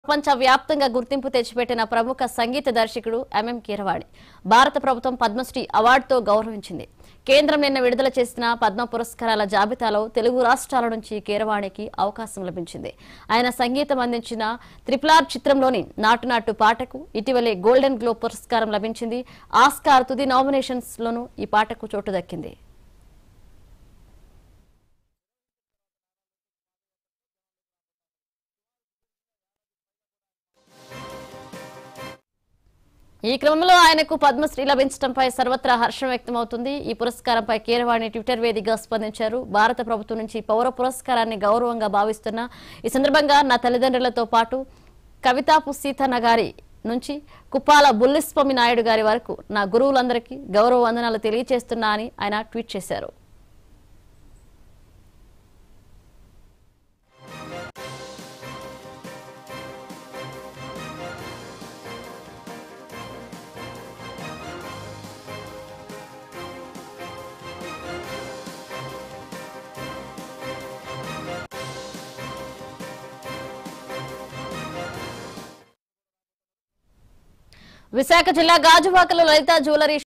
ప్రపంచ వ్యాప్తంగా గుర్తింపు తెచ్చిపెట్టిన ప్రముఖ సంగీత దర్శకుడు ఎంఎం కీరవాణి భారత ప్రభుత్వం పద్మశ్రీ అవార్డుతో గౌరవించింది కేంద్రం నిన్న విడుదల చేసిన పద్మ పురస్కారాల జాబితాలో తెలుగు రాష్ట్రాల నుంచి కీరవాణికి అవకాశం లభించింది ఆయన సంగీతం అందించిన త్రిపులార్ చిత్రంలోని నాటు నాటు పాటకు ఇటీవలే గోల్డెన్ గ్లోబ్ పురస్కారం లభించింది ఆస్కార్ తుది నామినేషన్స్ లోనూ ఈ పాటకు చోటు దక్కింది ఈ క్రమంలో ఆయనకు పద్మశ్రీ లభించడంపై సర్వత్రా హర్షం వ్యక్తమవుతుంది ఈ పురస్కారంపై కీరవాణి ట్విట్టర్ వేదికగా స్పందించారు భారత ప్రభుత్వం నుంచి పౌర పురస్కారాన్ని గౌరవంగా భావిస్తున్న ఈ సందర్భంగా నా తల్లిదండ్రులతో పాటు కవితాపు సీతన్న గారి నుంచి కుప్పాల బుల్లిస్వామి నాయుడు గారి వరకు నా గురువులందరికీ గౌరవ వందనాలు తెలియజేస్తున్నా అని ఆయన ట్వీట్ చేశారు విశాఖ జిల్లా గాజువాకలో లలిత జ్యువెలరీ